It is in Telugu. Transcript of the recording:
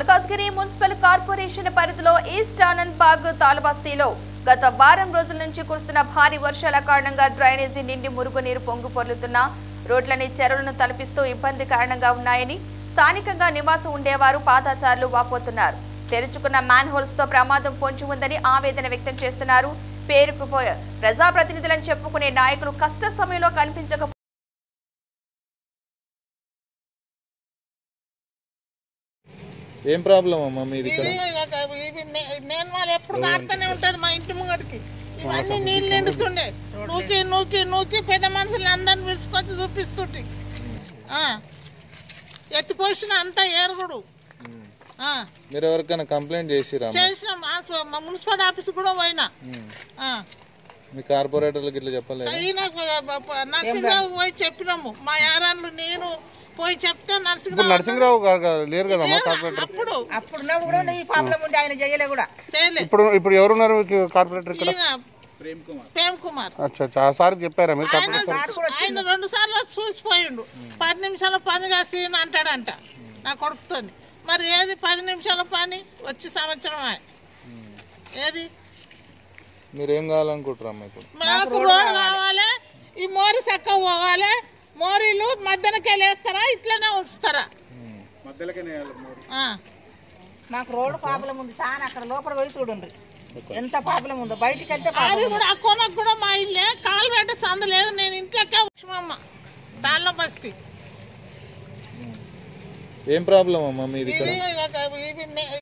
మల్కాజ్గిరి మున్సిపల్ కార్పొరేషన్ పరిధిలో ఈస్ట్ ఆనంద్ బాగ్ తాలబస్తీలో గత వారం రోజుల నుంచి కురుస్తున్న భారీ వర్షాల కారణంగా డ్రైనేజీ నిండి మురుగునీరు పొంగు పొర్లుతున్న రోడ్లని చెరువులను తలపిస్తూ ఇబ్బంది కారణంగా ఉన్నాయని స్థానికంగా నివాసం ఉండేవారు పాదాచారులు వాపోతున్నారు తెరుచుకున్న మ్యాన్ హోల్స్ తో ప్రమాదం పొంచి ఉందని ఆవేదన వ్యక్తం చేస్తున్నారు పేరుకు పోయ ప్రజాప్రతినిధులని చెప్పుకునే నాయకులు కష్ట సమయంలో కనిపించక ఏం ప్రాబ్లం అమ్మా మీది ఇక్కడ ఇది ఇవి మే- మెయిన్ వాళ్ళు ఎప్పుడు కాడుతూనే ఉంటది మా ఇంటి ముంగడికి ఇవన్నీ నీళ్ళు నిండుతుండే నూకి నూకి నూకి పెద్ద మనుషులు అందరిని విడుచుకొచ్చి చూపిస్తుంటే ఆ. ఎత్తిపోసిన అంతా ఏరుగుడు ఆ. మీరు ఎవరికైనా కంప్లైంట్ చేసిరా అమ్మా? చేసిన మా- మా మున్సిపల్ ఆఫీస్ కూడా పోయినా ఉమ్. ఆ. మీ కార్పొరేటర్లకు ఇట్లా చెప్పలేదు ఈయన నరసింహరావు పోయి చెప్పినాము మా యారాన్లు నేను పోయి చెప్తే నరసింహరావు నరసింహరావు గారు కాదు, లేరు కదమ్మా కార్పొరేటర్ అప్పుడు అప్పుడు ఉన్నప్పుడు కూడా ఈ ప్రాబ్లం ఉండే ఆయన చేయలే కూడా చేయలే ఇప్పుడు ఇప్పుడు ఎవరున్నారు మీకు కార్పొరేటర్ ఇక్కడ ఈయన ప్రేమ్ కుమార్ అచ్చా అచ్చా ఆ సార్ చెప్పారా మీరు ఆయన ఆయన రెండు సార్లు చూసిపోయిండు పది నిమిషాల పని కాసిన అంటాడంట నా కొడుకుతోని మరి ఏది పది నిమిషాల పని వచ్చి సంవత్సరం ఏది మీరు ఏం కావాలనుకుంటారు అమ్మా ఇప్పుడు మాకు రోడ్ కావాలి ఈ మోరి చక్క పోవాలి మోరీలు మధ్యనకి వెళ్ళేస్తారా ఇట్లనే ఉంచుతారా ఆ. మాకు రోడ్డు ప్రాబ్లం ఉంది చాలా అక్కడ లోపల పోయి చూడండి ఎంత ప్రాబ్లం ఉందో బయటికి వెళ్తే అది ప్రాబ్లం కూడా ఆ కొనకు కూడా మా ఇల్లే కాలు పెట్ట సందు లేదు నేను ఇంట్లోకే వచ్చామమ్మ తాళ్ళ బస్తీ ఏం ప్రాబ్లం అమ్మా మీది ఇక్కడ ఇది ఇవి మే-